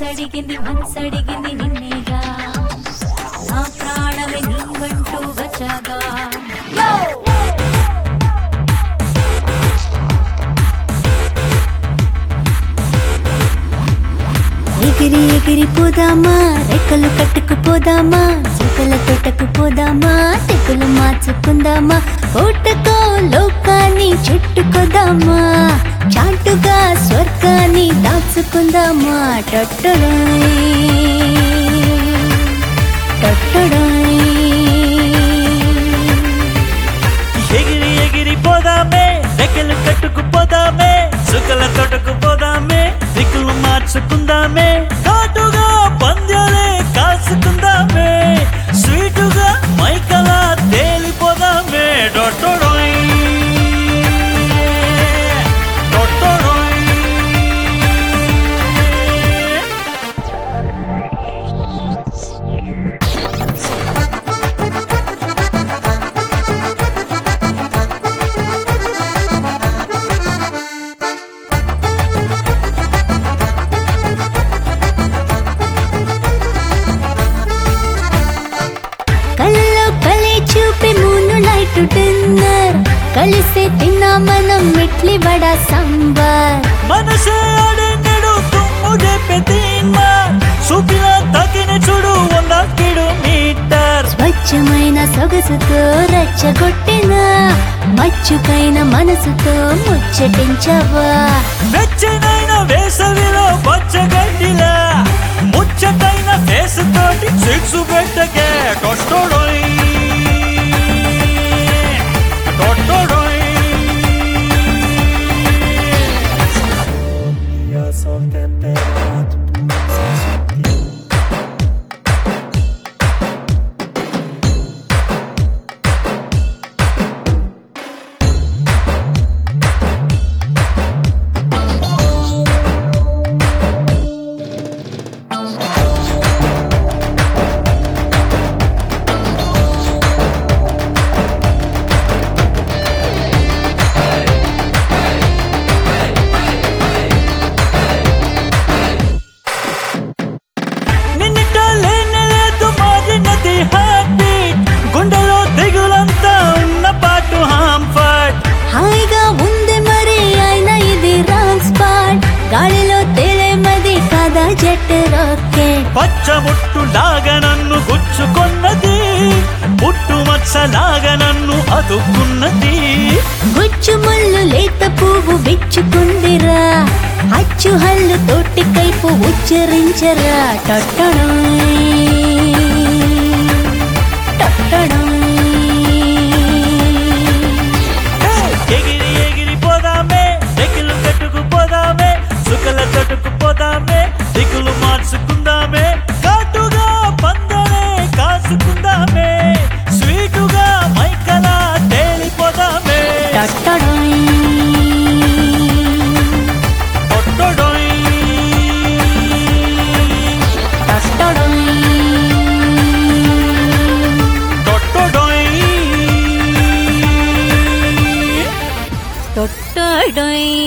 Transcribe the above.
మనసడిగింది మనసడిగింది నిన్నేగా నా ప్రాణమే నీవంటూ వచ్చాగా Yo! ఎగిరి ఎగిరి పోదామా రెక్కలు కట్టుకు పోదామా చుక్కల తోటకు పోదామా తెగులు మార్చుకుందామా ఓటకో లోకాన్ని చుట్టుకోదామా చాటుగా స్వర్గాన్ని దాచుకుందామా టొట్టడాయ్ టొట్టడాయ్ ఎగిరి ఎగిరి పోదామే రెక్కలు కట్టుకు పోదామే సుకల తోటకు పోదామే దిక్కులు మార్చుకుందామే కాటుగా పంద్యాలే కాసుకుందామే స్వీటుగా మైకలా తేలిపోదామే డొట్టడోయ్ డొట్టడోయ్ కళ్ళలో కలే చూపి మూను లైట్ డిన్నర్ కలిసి తిన్నా మనం ఇడ్లీ వడ సాంబార్ మనసే ఆడెన్నడు తుమ్ముడే పెద్దీన్మా చూపిన తగిన చూడు వంద కిలోమీటర్ స్వచ్ఛమైన సొగసుతో రెచ్చగొట్టిన మచ్చుకైన మనసుతో ముచ్చటించవా వెచ్చనైన వేసవిలో పచ్చగడ్డిలా ముచ్చటైన ఫేస్ తోటి సిక్స్ పెట్టకే టొట్టోడోయ్ టొట్టోడోయ్ నిన్నిట లేనే లేదు మారినది హ్యాపీ గుండెలో దిగులంతా ఉన్న పాటు హాంఫర్ట్ హాయిగా ఉంది మరి ఆయన ఇది రాంగ్ స్పాట్ గాలిలో తేలేమది కదా జెట్ రాకెట్ పచ్చముట్టు లాగా నన్ను గుచ్చుకొన్నది పుట్టు మచ్చలాగా నన్ను అదుక్కున్నది గుచ్చు ముళ్ళు లేత పువ్వు విచ్చుకుందిరా అచ్చు హల్లు తోటి కైపు ఉచ్చరించరా టొట్టడాయ్ టొట్టడాయ్ ఎగిరి ఎగిరి పోదామే రెక్కలు కట్టుకు పోదామే సుకల తట్టుకు పోదామే దిగులు మార్చుకుందామే కాటుగా పందలే కాసుకుందామే స్వీటుగా మైకలా తేలిపోదామే టొట్టడాయ్ ఒట్టొడోయ్. టొట్టడాయ్ టొట్టొడోయ్. టొట్టడాయ్